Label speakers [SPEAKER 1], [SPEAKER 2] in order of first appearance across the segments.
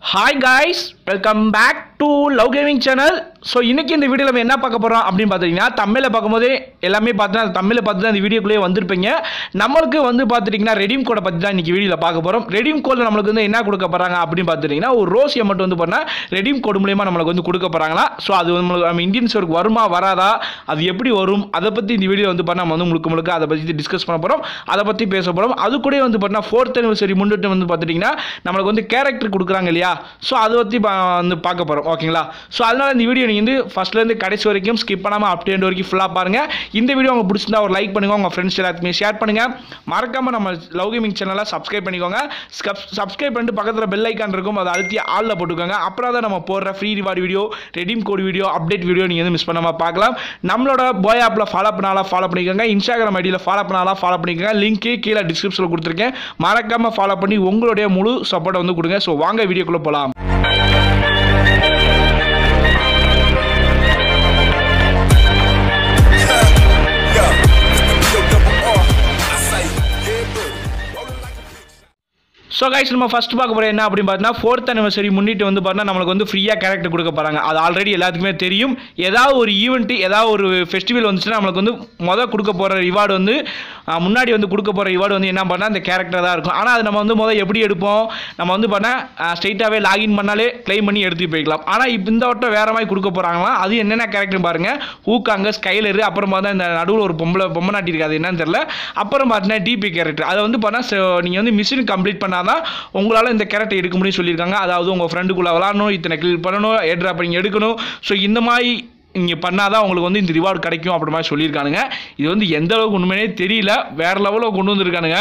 [SPEAKER 1] Hi guys welcome back to Love Gaming channel so இன்னைக்கு இந்த வீடியோவில் நம்ம என்ன பார்க்க போகிறோம் அப்படின்னு பார்த்தீங்கன்னா தமிழில் பார்க்கும்போதே எல்லாமே பார்த்தீங்கன்னா தமிழில் பார்த்து தான் இந்த வீடியோக்குள்ளேயே வந்திருப்பீங்க நம்மளுக்கு வந்து பார்த்துட்டிங்கன்னா ரெடீம் கோடை பற்றி தான் இன்றைக்கி வீடியோவில் பார்க்க போகிறோம் ரெடீம் கோடில் நம்மளுக்கு வந்து என்ன கொடுக்க போகிறாங்க அப்படின்னு பார்த்துட்டிங்கன்னா ஒரு ரோஸ் அமௌண்ட் வந்து பண்ணால் ரெடீம் கோடு மூலியமாக நம்மளுக்கு வந்து கொடுக்க போகிறாங்களா ஸோ அது வந்து நம்மளுக்கு நம்ம இந்தியன் ஸ்டோருக்கு வருமா வராதா அது எப்படி வரும் அதை பற்றி இந்த வீடியோ வந்து பண்ணால் நம்ம வந்து முழுக்க முழுக்க அதை பற்றி டிஸ்கஸ் பண்ண போகிறோம் அதை பற்றி பேச போகிறோம் அது கூட வந்து பார்த்தீங்கன்னா ஃபோர்த் அனிவர்சரி முன்னிட்டு வந்து பார்த்துட்டிங்கன்னா நம்மளுக்கு வந்து கேரக்டர் கொடுக்குறாங்க இல்லையா ஸோ அதை பற்றி பா- வந்து பார்க்க போகிறோம் ஓகேங்களா ஸோ அதனால் இந்த வீடியோ நீங்கள் வந்து ஃபஸ்ட்லேருந்து கடைசி வரைக்கும் ஸ்கிப் பண்ணாமல் அப் டு வரைக்கும் ஃபுல்லாக பாருங்கள் இந்த வீடியோ உங்களுக்கு பிடிச்சிருந்தா ஒரு லைக் பண்ணுங்கள் உங்கள் ஃப்ரெண்ட்ஸ் எல்லாத்துக்குமே ஷேர் பண்ணுங்கள் மறக்காமல் நம்ம லவ் கேமிங் சேனலை சப்ஸ்கிரைப் பண்ணிக்கோங்க சப்ஸ்கிரைப் பண்ணிட்டு பக்கத்தில் பெல் ஐக்கான் இருக்கும் அதை அழுத்தி ஆளில் போட்டுக்கோங்க அப்புறம் தான் நம்ம போடுற free reward video redeem code video update video நீங்கள் வந்து மிஸ் பண்ணாமல் பார்க்கலாம் நம்மளோட போய் ஆப்பில் ஃபாலோ பண்ணாலாம் ஃபாலோ பண்ணிக்கோங்க இன்ஸ்டாகிராம் ஐடியில் ஃபாலோ பண்ணாலாம் ஃபாலோ பண்ணிக்கோங்க லிங்க்கு கீழே டிஸ்கிரிப்ஷனில் கொடுத்துருக்கேன் மறக்காமல் ஃபாலோ பண்ணி உங்களுடைய முழு சப்போர்ட்டை வந்து கொடுங்க ஸோ வாங்க வீடியோக்குள்ளே போகலாம்
[SPEAKER 2] Yeah, it's the B-O-double-R. I say, yeah, boo. Rolling like a big
[SPEAKER 1] so guys நம்ம ஃபர்ஸ்ட் பார்க்க போகிற என்ன அப்படின்னு பார்த்தீங்கன்னா ஃபோர்த் அனிவர்சரி முன்னிட்டு வந்து பார்த்தீங்கன்னா நம்மளுக்கு வந்து ஃப்ரீயாக கேரக்டர் கொடுக்க போகிறாங்க அது ஆல்ரெடி எல்லாத்துக்குமே தெரியும் ஏதாவது ஒரு ஈவெண்ட்டு ஏதாவது ஒரு ஃபெஸ்டிவல் வந்துச்சுன்னா நம்மளுக்கு வந்து மொதல் கொடுக்க போகிற ரிவார்டு வந்து ஆஹ், முன்னாடி வந்து கொடுக்க போகிற ரிவார்டு வந்து என்ன பண்ணால் அந்த கேரக்டர் தான் இருக்கும் ஆனால் அது நம்ம வந்து முதல் எப்படி எடுப்போம் நம்ம வந்து பண்ணால் ஸ்ட்ரைட்டாகவே லாகின் பண்ணாலே க்ளைம் பண்ணி எடுத்து போய்க்கலாம் ஆனால் இப்போ இந்த வட்டம் வேறு மாதிரி கொடுக்க போகிறாங்களா அது என்னென்ன கேரக்டர் பாருங்கள் ஹூக்காங்க ஸ்கைலரு அப்புறம் பார்த்தா இந்த நடுவில் ஒரு பொம்பளை பொம்மை நாட்டி இருக்காது என்னன்னு தெரியல அப்புறம் பார்த்தீங்கன்னா டிபி கேரக்டர் அதை வந்து பார்த்தா நீங்கள் வந்து மிஷின் கம்ப்ளீட் பண்ணாதான் உங்களால் இந்த கேரக்டர் எடுக்க முடியும்னு சொல்லியிருக்காங்க அதாவது உங்கள் ஃப்ரெண்டுக்குள்ளே விளாடணும் இத்தனை கிளிக் பண்ணணும் ஏட்ராப் நீங்கள் எடுக்கணும் ஸோ இந்த மாதிரி இங்கே பண்ணாதான் உங்களுக்கு வந்து இந்த ரிவார்டு கிடைக்கும் அப்படி மாதிரி சொல்லியிருக்கானுங்க இது வந்து எந்த அளவுக்கு உண்மையே தெரியல வேறு லெவலில் கொண்டு வந்திருக்கானுங்க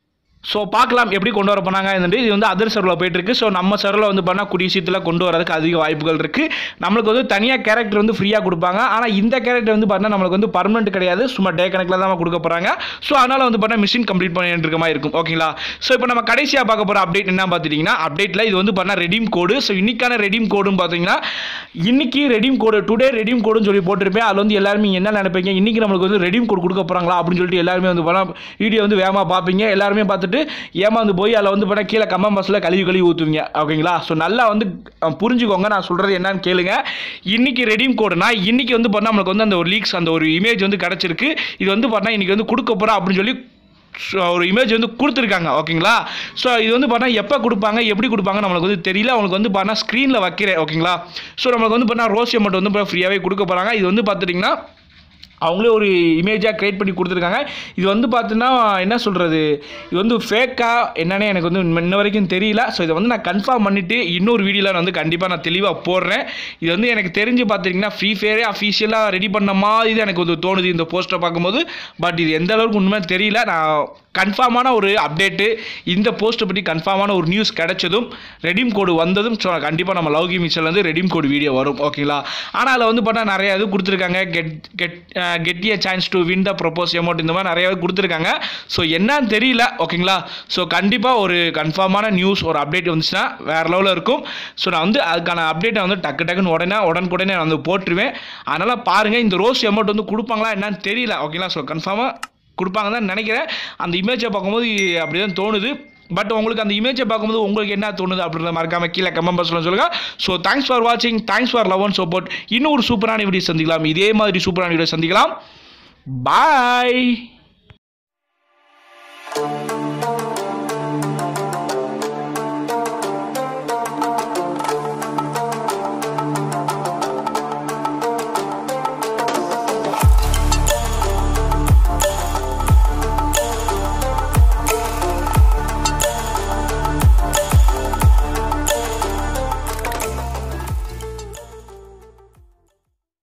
[SPEAKER 1] ஸோ பார்க்கலாம் எப்படி கொண்டு வர போனாங்க இது வந்து அதர் சர்வில் போயிட்டு இருக்கு ஸோ நம்ம சர்வில் வந்து பண்ணால் கூடிய சீத்தில் கொண்டு வரதுக்கு அதிக வாய்ப்புகள் இருக்குது நம்மளுக்கு வந்து தனியாக கேரக்டர் வந்து ஃப்ரீயாக கொடுப்பாங்க ஆனால் இந்த கேரக்டர் வந்து பார்த்தா நம்மளுக்கு வந்து பர்மனெண்ட் கிடையாது சும்மா டே கணக்கில் தான் கொடுக்க போகிறாங்க ஸோ அதனால் வந்து பார்த்தா மிஷின் கம்ப்ளீட் பண்ணிட்டு இருக்க மாதிரி இருக்கும் ஓகேங்களா ஸோ இப்போ நம்ம கடைசியாக பார்க்க போகிற அப்டேட் என்ன பார்த்துட்டிங்கன்னா அப்டேட்டில் இது வந்து பண்ணால் ரெடீம் கோடு ஸோ இன்னைக்கான ரெடீம் கோடுன்னு பார்த்தீங்கன்னா இன்னைக்கு ரெடீம் கோடு டுடே ரெடீம் கோடுன்னு சொல்லி போட்டிருப்பேன் அதில் வந்து எல்லாருமே என்ன நினைப்பீங்க இன்னைக்கு நம்மளுக்கு வந்து ரெடீம் கோடு கொடுக்க போகிறாங்களா அப்படின்னு சொல்லிட்டு எல்லாருமே வந்து பண்ணால் வீடியோ வந்து வேகமாக பார்ப்பீங்க எல்லாருமே பார்த்துட்டு ஏமாந்து போய் அதில் வந்து பண்ணால் கீழே கம்மம் பஸ்ஸில் கழுவி கழுவி ஊற்றுவீங்க ஓகேங்களா ஸோ நல்லா வந்து அஹ், புரிஞ்சுக்கோங்க நான் சொல்கிறது என்னன்னு கேளுங்க இன்னைக்கு ரெடீம் கோடுனா இன்னைக்கு வந்து பண்ணால் நம்மளுக்கு வந்து அந்த ஒரு லீக்ஸ் அந்த ஒரு இமேஜ் வந்து கிடச்சிருக்கு இது வந்து பண்ணால் இன்னைக்கு வந்து கொடுக்க போகிறோம் அப்படின்னு சொல்லி ஸோ ஒரு இமேஜ் வந்து கொடுத்துருக்காங்க ஓகேங்களா ஸோ இது வந்து பார்த்தா எப்போ கொடுப்பாங்க எப்படி கொடுப்பாங்க நம்மளுக்கு வந்து தெரியல அவங்களுக்கு வந்து பார்த்தா ஸ்க்ரீனில் வைக்கிறேன் ஓகேங்களா ஸோ நம்மளுக்கு வந்து பார்த்தா ரோஸ் அமௌண்ட் வந்து ஃப்ரீயாகவே கொடுக்க போகிறாங்க இது வந்து பார்த்துட்டிங்கன்னா அவங்களே ஒரு இமேஜாக க்ரியேட் பண்ணி கொடுத்துருக்காங்க இது வந்து பார்த்தீங்கன்னா என்ன சொல்கிறது இது வந்து ஃபேக்காக என்னன்னே எனக்கு வந்து இன்ன- இன்ன வரைக்கும் தெரியல ஸோ இதை வந்து நான் கன்ஃபார்ம் பண்ணிவிட்டு இன்னொரு வீடியோவில் நான் வந்து கண்டிப்பாக நான் தெளிவாக போடுறேன் இது வந்து எனக்கு தெரிஞ்சு பார்த்துட்டிங்கன்னா ஃப்ரீ ஃபயரே அஃபீஷியலாக ரெடி பண்ண மாதிரி தான் எனக்கு வந்து தோணுது இந்த போஸ்ட்டை பார்க்கும்போது பட் இது எந்த அளவுக்கு உண்மை தெரியல நான் கன்ஃபார்மான ஒரு அப்டேட்டு இந்த போஸ்ட்டை பற்றி கன்ஃபார்மான ஒரு நியூஸ் கிடைச்சதும் ரெடீம் கோடு வந்ததும் ஸோ கண்டிப்பாக நம்ம லவ் மிச்சல் வந்து ரெடீம் கோடு வீடியோ வரும் ஓகேங்களா ஆனால் அதில் வந்து பார்த்தா நிறைய இது கொடுத்துருக்காங்க get get get a chance to win the propose amount இந்த மாதிரி நிறைய கொடுத்துருக்காங்க ஸோ என்னன்னு தெரியல ஓகேங்களா ஸோ கண்டிப்பாக ஒரு கன்ஃபார்மான நியூஸ் ஒரு அப்டேட் வந்துச்சுன்னா வேறு லெவலில் இருக்கும் ஸோ நான் வந்து அதுக்கான அப்டேட்டை வந்து டக்கு டக்குன்னு உடனே உடனுக்குடனே நான் வந்து போட்டுருவேன் அதனால் பாருங்கள் இந்த ரோஸ் அமௌண்ட் வந்து கொடுப்பாங்களா என்னன்னு தெரியல ஓகேங்களா ஸோ கன்ஃபார்மாக கொடுப்பாங்க தான் நினைக்கிறேன் அந்த இமேஜை பார்க்கும்போது அப்படி தான் தோணுது பட் உங்களுக்கு அந்த இமேஜை பார்க்கும்போது உங்களுக்கு என்ன தோணுது அப்படின்றத மறக்காம கீழே கமெண்ட் பாக்ஸில் சொல்லுங்க ஸோ தேங்க்ஸ் ஃபார் வாட்சிங் thanks for love and support இன்னும் ஒரு சூப்பரான வீடியோ சந்திக்கலாம் இதே மாதிரி சூப்பரான வீடியோ சந்திக்கலாம் பாய்